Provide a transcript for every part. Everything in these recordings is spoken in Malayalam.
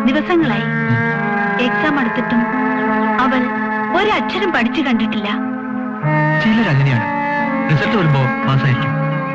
ദിവസങ്ങളായി എക്സാം അടുത്തിട്ടും അവൾ ഒരക്ഷരം പഠിച്ചു കണ്ടിട്ടില്ല ചിലരങ്ങനെയാണ് റിസൾട്ട് വരുമ്പോ പാസ്സായിരിക്കും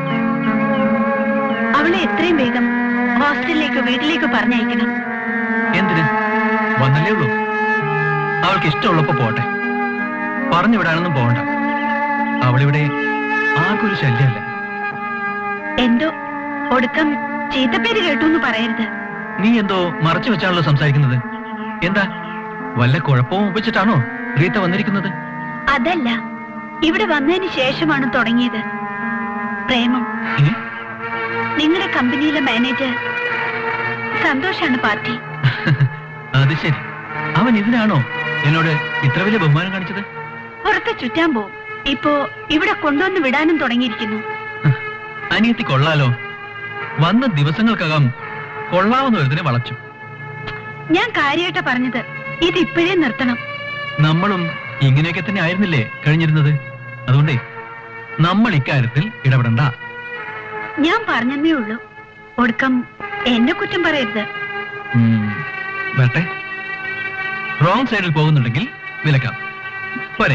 അവളെ എത്രയും വേഗം ഹോസ്റ്റലിലേക്കോ വീട്ടിലേക്കോ പറഞ്ഞയക്കണം എന്തിന് വന്നല്ലേ ഉള്ളൂ അവൾക്ക് ഇഷ്ടമുള്ളപ്പോ പോട്ടെ പറഞ്ഞു വിടാനൊന്നും പോകണ്ട അവളിവിടെ ആർക്കൊരു ശല്യമല്ല എന്തോ ഒടുക്കം ചീത്തപ്പേര് കേട്ടു എന്ന് പറയരുത് നീ എന്തോ മറച്ചു വെച്ചാണല്ലോ സംസാരിക്കുന്നത് എന്താ വല്ല കുഴപ്പവും ഒപ്പിച്ചിട്ടാണോ റീത്ത വന്നിരിക്കുന്നത് അതല്ല ഇവിടെ വന്നതിന് ശേഷമാണ് തുടങ്ങിയത് പ്രേമം ഏ? നിങ്ങളുടെ കമ്പനിയിലെ മാനേജർ സന്തോഷാണ് പാർട്ടി അത് ശരി അവൻ ഇതിനാണോ എന്നോട് ഇത്ര വലിയ ബഹുമാനം കാണിച്ചത് പുറത്ത് ചുറ്റാൻ പോവും ഇപ്പോ ഇവിടെ കൊണ്ടുവന്ന് വിടാനും തുടങ്ങിയിരിക്കുന്നു അനിയത്തി കൊള്ളാലോ വന്ന ദിവസങ്ങൾക്കകം കൊള്ളാവുന്ന ഒരുത്തിനെ വളച്ചു ഞാൻ കാര്യമായിട്ടാ പറഞ്ഞത് ഇത് ഇപ്പോഴേ നിർത്തണം നമ്മളും ഇങ്ങനെയൊക്കെ തന്നെ ആയിരുന്നില്ലേ കഴിഞ്ഞിരുന്നത് അതുകൊണ്ടേ നമ്മൾ ഇക്കാര്യത്തിൽ ഇടപെടണ്ട ഞാൻ പറഞ്ഞെന്നേ ഉള്ളൂ ഒടുക്കം എന്നെ കുറ്റം പറയരുത് ഉം, വരട്ടെ റോങ് സൈഡിൽ പോകുന്നുണ്ടെങ്കിൽ വിലക്കാം പോരെ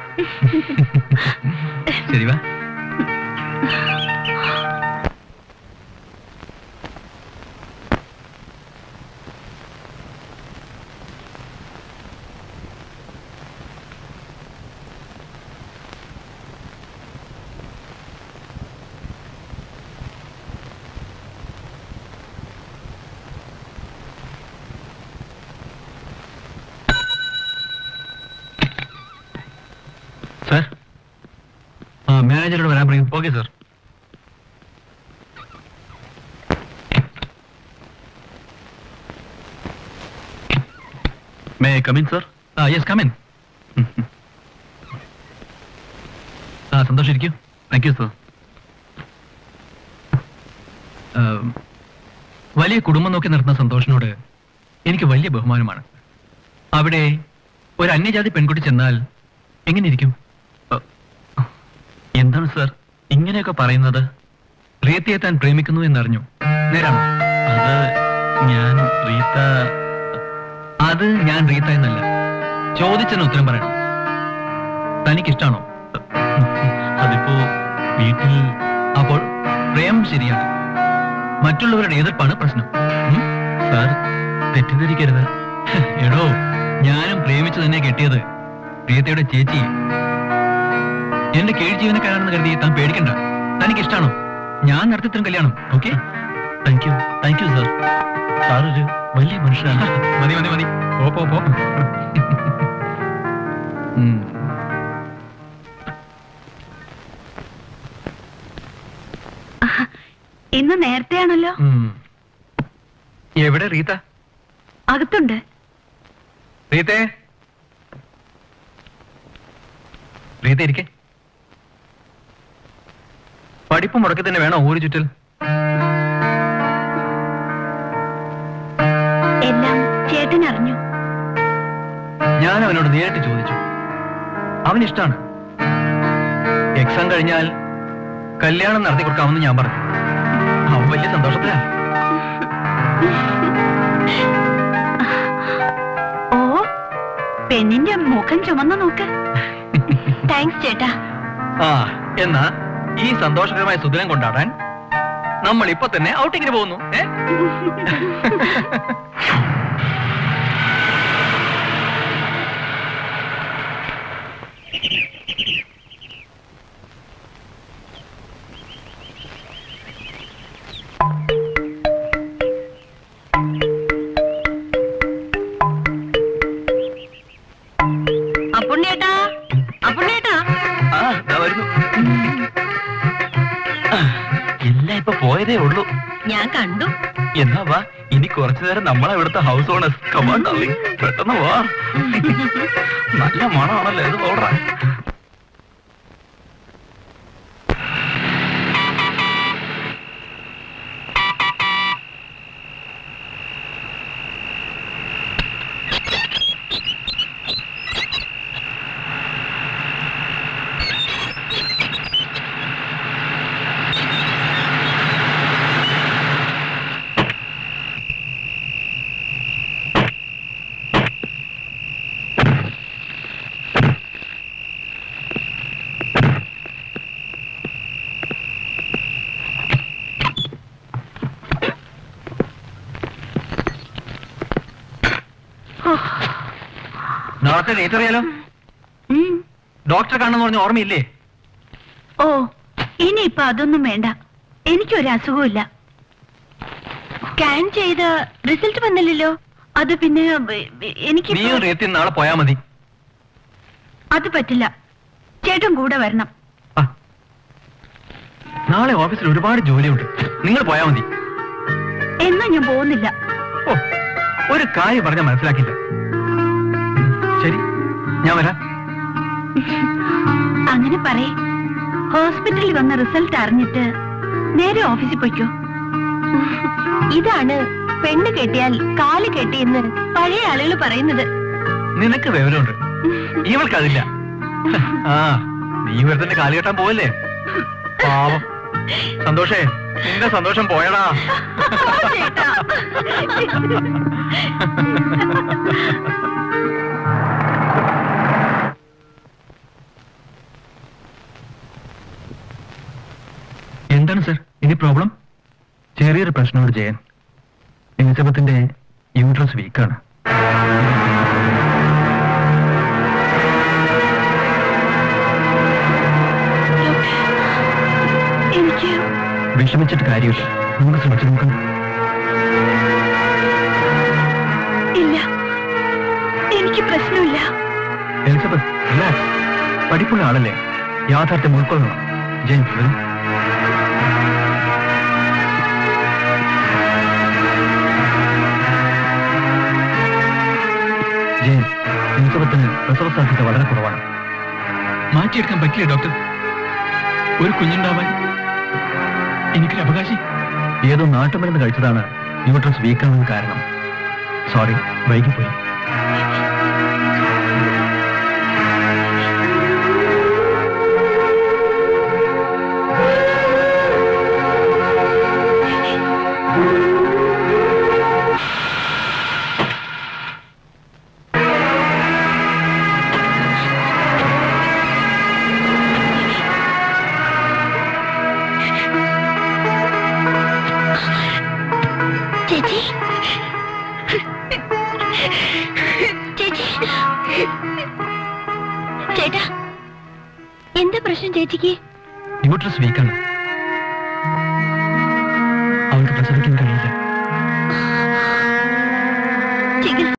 ശരി വാ സാർ ആ മാനേജറോട് വരാൻ പറയും okay sir may come in sir ആ യെസ് കമിൻ ആ സന്തോഷം ഇരിക്കൂ താങ്ക് യു സർ വലിയ കുടുംബം നോക്കി നടത്തുന്ന സന്തോഷിനോട് എനിക്ക് വലിയ ബഹുമാനമാണ് അവിടെ ഒരു അന്യജാതി പെൺകുട്ടി ചെന്നാൽ എങ്ങനെ ഇരിക്കും എന്താണ് സർ ഇങ്ങനെയൊക്കെ പറയുന്നത് റീത്തയെ താൻ പ്രേമിക്കുന്നു എന്നറിഞ്ഞു നേരാണോ അത് ഞാൻ റീത്ത അത് ഞാൻ റീത്ത എന്നല്ല ചോദിച്ചതിന് ഉത്തരം പറയണം തനിക്കിഷ്ടാണോ അതിപ്പോ വീട്ടിൽ അപ്പോൾ പ്രേമം ശരിയാണ് മറ്റുള്ളവരുടെ എതിർപ്പാണ് പ്രശ്നം ഉം? സാർ തെറ്റിദ്ധരിക്കരുത് എടോ ഞാനും പ്രേമിച്ചു തന്നെ കെട്ടിയത് പ്രിയതയുടെ ചേച്ചി എന്റെ കീഴ് ജീവനക്കാരാണെന്ന് കരുതി താൻ പേടിക്കണ്ട തനിക്ക് ഇഷ്ടാണോ ഞാൻ നടത്തിത്തരും കല്യാണം okay thank you thank you sir sir ഒരു വലിയ മനുഷ്യനാണ് മതി മതി മതി പോ പോ പോ ഉം. ഇന്ന് നേരത്തെയാണല്ലോ ഉം. എവിടെ റീത്ത അകത്തുണ്ട് റീത്തേ റീത്ത ഇരിക്കെ പഠിപ്പ് മുടക്കി തന്നെ വേണോ ഊര് ചുറ്റൽ എല്ലാം ചേട്ടൻ അറിഞ്ഞു ഞാൻ അവനോട് നേരിട്ട് ചോദിച്ചു അവന് ഇഷ്ടാണ് എക്സാം കഴിഞ്ഞാൽ കല്യാണം നടത്തി കൊടുക്കാമെന്ന് ഞാൻ പറഞ്ഞു അവൻ വലിയ സന്തോഷത്തിലാ ഓ പെണ്ണിന്റെ മുഖം ചുമന്ന് നോക്ക് താങ്ക്സ് ചേട്ടാ ആ എന്നാ ഈ സന്തോഷകരമായ സുദിനം കൊണ്ടാടാൻ നമ്മൾ ഇപ്പൊ തന്നെ ഔട്ടിങ്ങിന് പോകുന്നു ഏ അപ്പുണ്ണേട്ടാ അപ്പുണ്ണേട്ടാ ആ ദാ വരുന്നു ആ, എല്ലാം ഇപ്പൊ പോയതേ ഉള്ളൂ ഞാൻ കണ്ടു എന്നാ വാ ഇനി കുറച്ചു നേരം നമ്മളെ ഇവിടുത്തെ ഹൗസ് ഓണേഴ്സ് കമാൻ ഡാർലിംഗ് പെട്ടെന്ന് വാ നല്ല മണമാണല്ലോ ഇത് പൗഡറാ നാളത്തെ ഡേറ്റ് അറിയാലോ ഉം. ഡോക്ടറെ കാണുന്ന പറഞ്ഞ ഓർമ്മയില്ലേ ഓ ഇനിയിപ്പൊ അതൊന്നും വേണ്ട എനിക്കൊരു അസുഖമില്ല സ്കാൻ ചെയ്ത് റിസൾട്ട് വന്നില്ലല്ലോ അത് പിന്നെ ബ- ബ- എനിക്ക് നീയും റേത്തി നാളെ പോയാ മതി അത് പറ്റില്ല ചേട്ടൻ കൂടെ വരണം ആ. നാളെ ഓഫീസിൽ ഒരുപാട് ജോലിയുണ്ട് നിങ്ങൾ പോയാ മതി എന്നാ ഞാൻ പോകുന്നില്ല ഓ ഒരു കാര്യം പറഞ്ഞാൽ മനസ്സിലാക്കില്ല ശരി ഞാൻ വരാം അങ്ങനെ പറയേ ഹോസ്പിറ്റലിൽ വന്ന റിസൾട്ട് അറിഞ്ഞിട്ട് നേരെ ഓഫീസിൽ പോയിക്കോ ഇതാണ് പെണ്ണ് കെട്ടിയാൽ കാല് കെട്ടിയെന്ന് പഴയ ആളുകൾ പറയുന്നത് നിനക്ക് വിവരമുണ്ട് ഇവൾക്കതില്ല ആ നീ ഇവിടെ തന്നെ കാല് കെട്ടാൻ പോവല്ലേ പാവം സന്തോഷേ നിന്റെ സന്തോഷം പോയടാ ചേട്ടാ. എന്താണ് സർ ഇനി പ്രോബ്ലം ചെറിയൊരു പ്രശ്നമുണ്ട് ജയൻ എലിസബത്തിന്റെ യൂട്രസ് വീക്കാണ് എനിക്ക് വിഷമിച്ചിട്ട് കാര്യമില്ല നമുക്ക് ശ്രമിച്ചു നോക്കാം ഇല്ല എനിക്ക് പ്രശ്നമില്ല എലിസബത്ത് റിലാക്സ് പഠിപ്പുള്ള ആളല്ലേ യാഥാർത്ഥ്യം ഉൾക്കൊള്ളണം ജയൻ വരൂ. ജയൻ എലിസബത്തിന് പ്രസവ സാധ്യത വളരെ കുറവാണ് മാറ്റിയെടുക്കാൻ പറ്റില്ല ഡോക്ടർ ഒരു കുഞ്ഞുണ്ടാവാൻ എനിക്കൊരു അവകാശം ഏതോ നാട്ടുമരുന്ന് കഴിച്ചതാണ് യൂട്രസ് വീക്കാണെന്ന് കാരണം സോറി വൈകിപ്പോയി ചേച്ചി ചേച്ചി ചേട്ടാ എന്താ പ്രശ്നം ചേച്ചിക്ക് യൂട്രസ് വീക്കാണ് അവൾക്ക് പ്രസവിക്കാൻ കഴിയില്ല